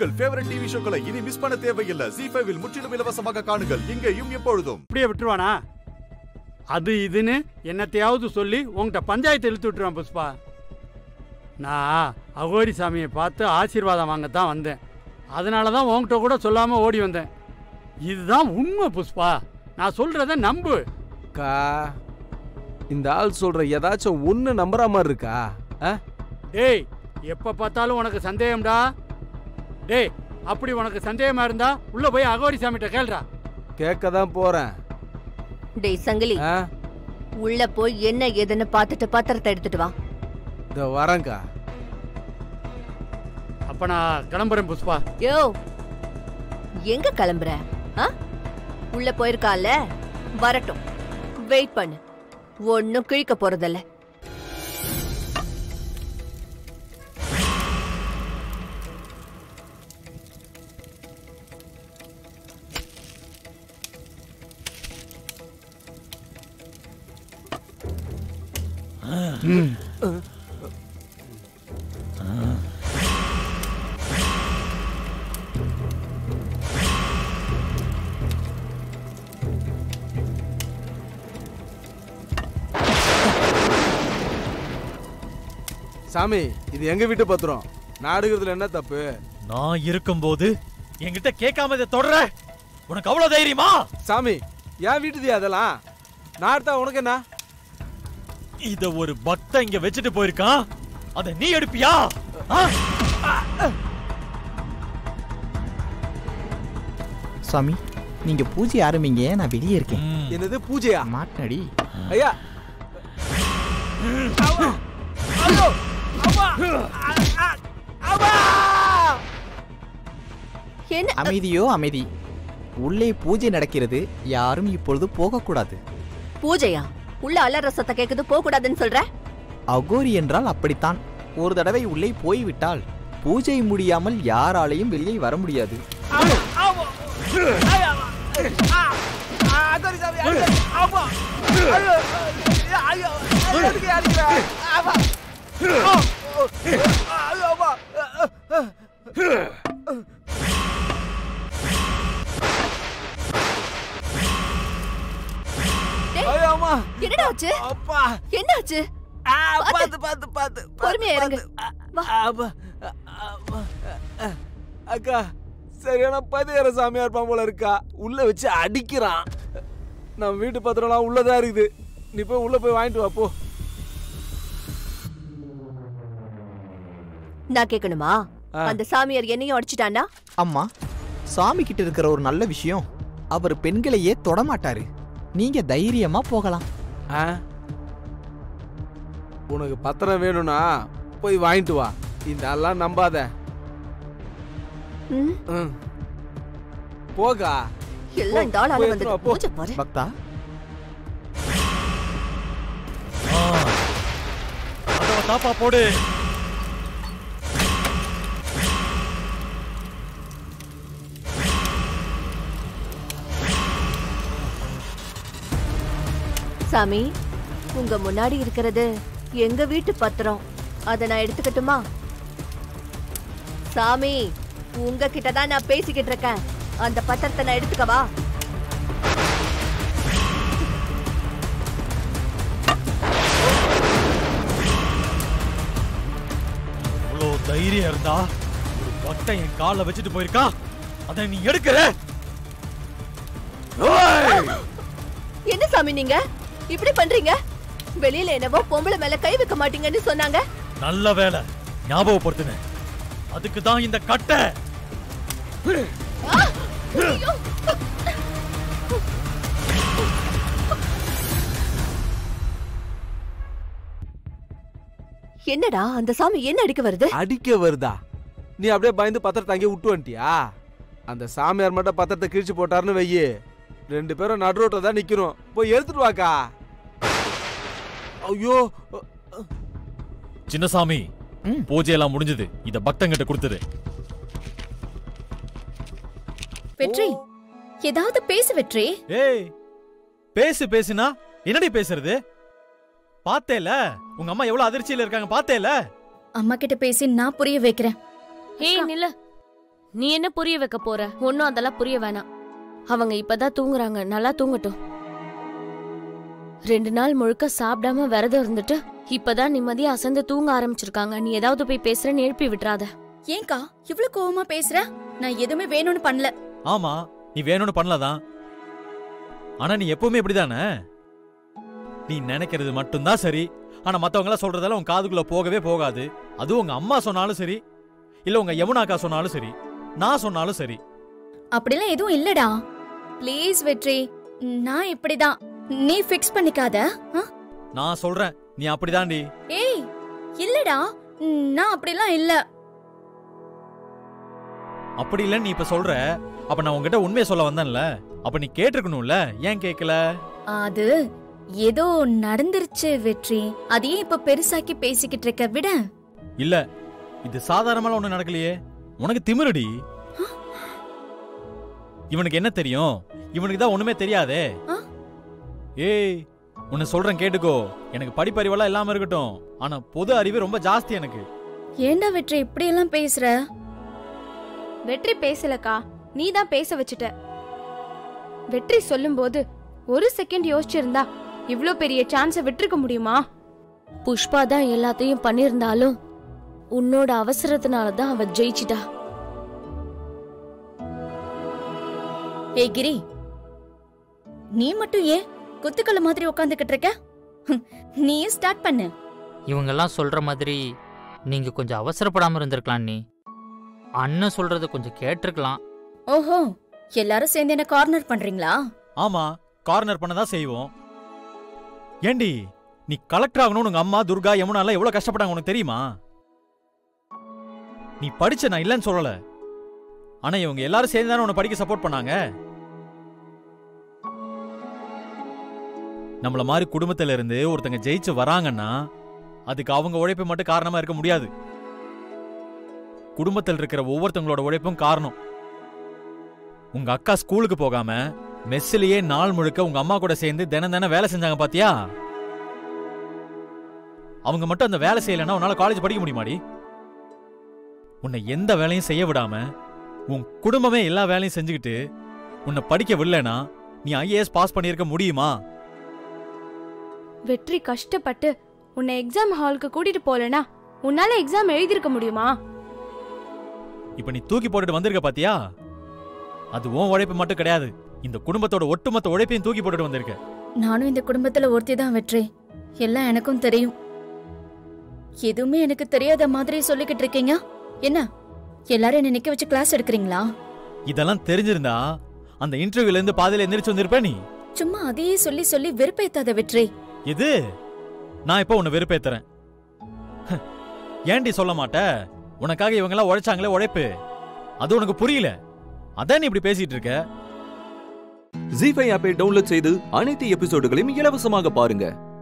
உங்கள் favourite TV ஷோக்களை இனி miss பண்ண தேவையில்லை ஜி ஃபைவில் முற்றிலும் இலவசமாக காணுங்கள் இங்கேயும் எப்பொழுதும் அப்படியே விட்டுருவானா அது இதுன்னு என்னத்தையாவது சொல்லி உங்ககிட்ட பஞ்சாயத்து இழுத்து விட்டுருவான் புஷ்பா நான் அகோரி சாமியை பார்த்து ஆசீர்வாதம் வாங்கத்தான் வந்தேன் அதனால தான் உங்ககிட்ட கூட சொல்லாமல் ஓடி வந்தேன் இதுதான் உண்மை புஷ்பா நான் சொல்கிறத நம்பு அக்கா இந்த ஆள் சொல்ற ஏதாச்சும் ஒன்று நம்புற மாதிரி இருக்கா ஆ? டேய் எப்போ பார்த்தாலும் உனக்கு சந்தேகம்டா டேய் அப்படி உனக்கு சந்தேகமா இருந்தா உள்ள போய் அகோரி சாமிகிட்ட கேள்றா கேட்க தான் போறேன் டேய் சங்கிலி ஆ? உள்ள போய் என்ன ஏதுன்னு பார்த்துட்டு பத்திரத்தை எடுத்துட்டு வா இதோ வரேன்க்கா அப்ப நான் கிளம்புறேன் புஷ்பா யோ எங்க கிளம்புற ஆ? உள்ள போயிருக்கால வரட்டும் வெயிட் பண்ணு ஒன்னும் கிழிக்க போறதில்ல சாமி இது எங்க வீட்டு பத்திரம் நான் எடுக்கிறதுல என்ன தப்பு நான் இருக்கும்போது என்கிட்ட கேட்காம இதை தொடர உனக்கு அவ்வளவு தைரியமா சாமி என் வீட்டுது அதெல்லாம் நான் எடுத்தா உனக்கு என்ன இத ஒரு பக்தன் இங்க வச்சுட்டு போயிருக்கான் அத நீ எடுப்பியா ஆ? சாமி நீங்க பூஜை ஆரம்பிங்க நான் வெளியே இருக்கேன் ம். என்னது பூஜையா மாட்டினடி ஐயா என்ன அமைதியோ அமைதி உள்ளே பூஜை நடக்கிறது யாரும் இப்பொழுது போகக்கூடாது பூஜையா உள்ள அலற சத்தம் கேக்குது போக கூடாதுன்னு சொல்ற அகோரி என்றால் அப்படித்தான் ஒரு தடவை உள்ளே போய்விட்டால் பூஜை முடியாமல் யாராலையும் வெளியே வர முடியாது ஐயோ, அம்மா என்னடா ஆச்சு அப்பா என்ன ஆச்சு ஆ, பாத்து பாத்து பாத்து பொறுமையா இருங்க. வா. அப்பா, அப்பா, அக்கா சரியான பதிகார சாமியா இருப்பான் போல இருக்கா உள்ள வச்சு அடிக்கிறான் நம்ம வீட்டு பத்திரம்லாம் உள்ளதா இருக்குது நீ போய் உள்ள போய் வாங்கிட்டு வா போ நான் கேட்கணுமா ஆ. அந்த சாமியார் என்னையும் அடிச்சிட்டானா அம்மா சாமி கிட்ட இருக்கிற ஒரு நல்ல விஷயம் அவர் பெண்களையே தொடமாட்டாரு நீங்க தைரியமா போகலாம் ஆ? உனக்கு பத்திரம் வேணும்னா போய் வாங்கிட்டு வா இதெல்லாம் நம்பாத ம், ம். போகா எல்லாம் இந்த ஆளால போய் வந்து எடுத்துட்டு வா, போ. பூஜை பாரு பக்தா ஆ. கதவை தாப்பா போடு சாமி உங்க முன்னாடி இருக்கிறது எங்க வீட்டு பத்திரம் அத நான் எடுத்துக்கட்டுமா சாமி உங்ககிட்ட தான் நான் பேசிக்கிட்டு இருக்கேன் அந்த பத்திரத்தை நான் எடுத்துக்கவா இவ்வளவு தைரியம் இருந்தா ஒரு பக்தன் என் கால்ல வச்சுட்டு போயிருக்கா அத நீ எடுக்கிற என்ன சாமி நீங்க இப்படி பண்றீங்க வெளியில என்னவோ பொம்பளை மேல கை வைக்க மாட்டீங்கன்னு சொன்னாங்க நல்ல வேலை ஞாபகப்படுத்தின அதுக்கு தான் இந்த கட்டை ஐயோ! என்னடா அந்த சாமி என்ன அடிக்க வருது அடிக்க வருதா நீ அப்படியே பயந்து பத்திரத்தை அங்கேயே விட்டு வந்துட்டியா அந்த சாமியார் மட்டும் பத்திரத்தை கிழிச்சு போட்டாருன்னு வையி ரெண்டு பேரும் நடு ரோட்டில் தான் நிக்கணும் போய் எடுத்துட்டு வாக்கா ஐயோ சின்னசாமி ம். பூஜையெல்லாம் முடிஞ்சது இத பக்தங்கிட்ட கொடுத்துரு வெற்றி ஏதாவது பேசு வெற்றி ஏய் பேசு பேசுனா என்னடி பேசுறது பார்த்தேல உங்க அம்மா எவ்வளவு அதிர்ச்சியில இருக்காங்க பார்த்தேல அம்மா கிட்ட பேசி நான் புரிய வைக்கிறேன் ஏய் நில்ல நீ என்ன புரிய வைக்க போற ஒன்னும் அதெல்லாம் புரிய வேணாம் அவங்க இப்பதான் தூங்குறாங்க நல்லா தூங்கட்டும் ரெண்டு நாள் முழுக்க சாப்பிடாம விரதம் இருந்துட்டு இப்பதான் நிம்மதியா அசந்து தூங்க ஆரம்பிச்சிருக்காங்க நீ ஏதாவது போய் பேசுறேன்னு எழுப்பி விட்டுறாத ஏன்க்கா இவ்ளோ கோவமா பேசுற நான் எதுவுமே வேணும்னு பண்ணல ஆமா நீ வேணும்னு பண்ணலதான் ஆனா நீ எப்பவுமே இப்படிதானே நீ நினைக்கிறது மட்டும்தான் சரி ஆனா மத்தவங்க எல்லாம் சொல்றதெல்லாம் உன் காதுக்குள்ள போகவே போகாது அதுவும் உங்க அம்மா சொன்னாலும் சரி இல்ல உங்க யமுனாக்கா சொன்னாலும் சரி நான் சொன்னாலும் சரி அப்படிலாம் எதுவும் இல்லடா ப்ளீஸ் வெற்றி நான் இப்படிதான் நீ ஃபிக்ஸ் பண்ணிக்காத ஆ? நான் சொல்றேன் நீ அப்படிதான்டி ஏய் இல்லடா நான் அப்படிலாம் இல்ல அப்படி இல்லைன்னு நீ இப்ப சொல்ற அப்ப நான் உன்கிட்ட உண்மையை சொல்ல வந்தேன்ல அப்ப நீ கேட்டிருக்கணும்ல ஏன் கேட்கல அது ஏதோ நடந்துருச்சு வெற்றி அதையே இப்ப பெருசாக்கி பேசிக்கிட்டு இருக்க விட இல்ல இது சாதாரணமான ஒண்ணு நடக்கலையே உனக்கு திமிருடி இவனுக்கு என்ன தெரியும் இவனுக்கு தான் ஒண்ணுமே தெரியாதே ஆ? ஏய் உன்னை சொல்றேன் கேட்டுக்கோ எனக்கு படிப்பறிவெல்லாம் இல்லாம இருக்கட்டும் ஆனா பொது அறிவு ரொம்ப ஜாஸ்தி எனக்கு ஏன்டா வெற்றி இப்படி எல்லாம் பேசுற வெற்றி பேசலக்கா நீ தான் பேச வச்சுட்ட வெற்றி சொல்லும்போது ஒரு செகண்ட் யோசிச்சிருந்தா இவ்ளோ பெரிய சான்ஸை விட்டுருக்க முடியுமா புஷ்பா தான் எல்லாத்தையும் பண்ணிருந்தாலும் உன்னோட அவசரத்தினால தான் அவ ஜெயிச்சிட்டா ஏய் கிரி நீ மட்டும் ஏன் குத்துக்கல்ல மாதிரி உட்காந்துக்கிட்டு இருக்க ஹம், நீயும் ஸ்டார்ட் பண்ணு இவங்கெல்லாம் சொல்ற மாதிரி நீங்க கொஞ்சம் அவசரப்படாம இருந்திருக்கலாம் நீ அண்ணன் சொல்றத கொஞ்சம் கேட்டிருக்கலாம் ஓஹோ எல்லாரும் சேர்ந்து என்ன கார்னர் பண்றீங்களா ஆமா கார்னர் பண்ணதான் செய்வோம் ஏண்டி நீ கலெக்டர் ஆகணும்னு உங்க அம்மா துர்கா யமுனா எல்லாம் எவ்வளவு கஷ்டப்பட்டாங்க உனக்கு தெரியுமா நீ படிச்ச நான் இல்லைன்னு சொல்லல ஆனா இவங்க எல்லாரும் சேர்ந்து தானே உன்னை படிக்க சப்போர்ட் பண்ணாங்க நம்மள மாதிரி குடும்பத்துல இருந்து ஒருத்தங்க ஜெயிச்சு வராங்கன்னா அதுக்கு அவங்க உழைப்பு மட்டும் காரணமா இருக்க முடியாது குடும்பத்தில் இருக்கிற ஒவ்வொருத்தங்களோட உழைப்பும் காரணம் உங்க அக்கா ஸ்கூலுக்கு போகாம மெஸ்ஸிலேயே நாள் முழுக்க உங்க அம்மா கூட சேர்ந்து தினம் தினம் வேலை செஞ்சாங்க பாத்தியா அவங்க மட்டும் அந்த வேலை செய்யலைன்னா உன்னால காலேஜ் படிக்க முடியுமாடி உன்னை எந்த வேலையும் செய்ய விடாம உன் குடும்பமே எல்லா வேலையும் செஞ்சுக்கிட்டு உன்னை படிக்க விடலைனா நீ ஐஏஎஸ் பாஸ் பண்ணியிருக்க முடியுமா வெற்றி கஷ்டப்பட்டு உன்னை எக்ஸாம் ஹாலுக்கு கூட்டிட்டு போலனா உன்னால எக்ஸாம் எழுதிருக்க முடியுமா இப்ப நீ தூக்கி போட்டுட்டு வந்திருக்க பாத்தியா அது உன் உழைப்பு மட்டும் கிடையாது இந்த குடும்பத்தோட ஒட்டுமொத்த உழைப்பையும் தூக்கி போட்டுட்டு வந்திருக்க நானும் இந்த குடும்பத்துல ஒருத்தி தான் வெற்றி எல்லாம் எனக்கும் தெரியும் எதுவுமே எனக்கு தெரியாத மாதிரி சொல்லிக்கிட்டு இருக்கீங்க என்ன எல்லாரும் என்ன நிக்க வச்சு கிளாஸ் எடுக்கிறீங்களா இதெல்லாம் தெரிஞ்சிருந்தா அந்த இன்டர்வியூல இருந்து பாதியில எந்திரிச்சு வந்திருப்ப நீ சும்மா அதையே சொல்லி சொல்லி வெறுப்பேத்தாத வெற்றி இது நான் இப்போ உன்னை வெறுப்பேத்துறேன் ஏன்டி சொல்ல மாட்ட உனக்காக இவங்கெல்லாம் உழைச்சாங்களே உழைப்பு அது உனக்கு புரியல அதான் நீ இப்படி பேசிட்டு இருக்க ஜி ஃபைவ் ஆப்பை டவுன்லோட் செய்து அனைத்து எபிசோடுகளையும் இலவசமாக பாருங்க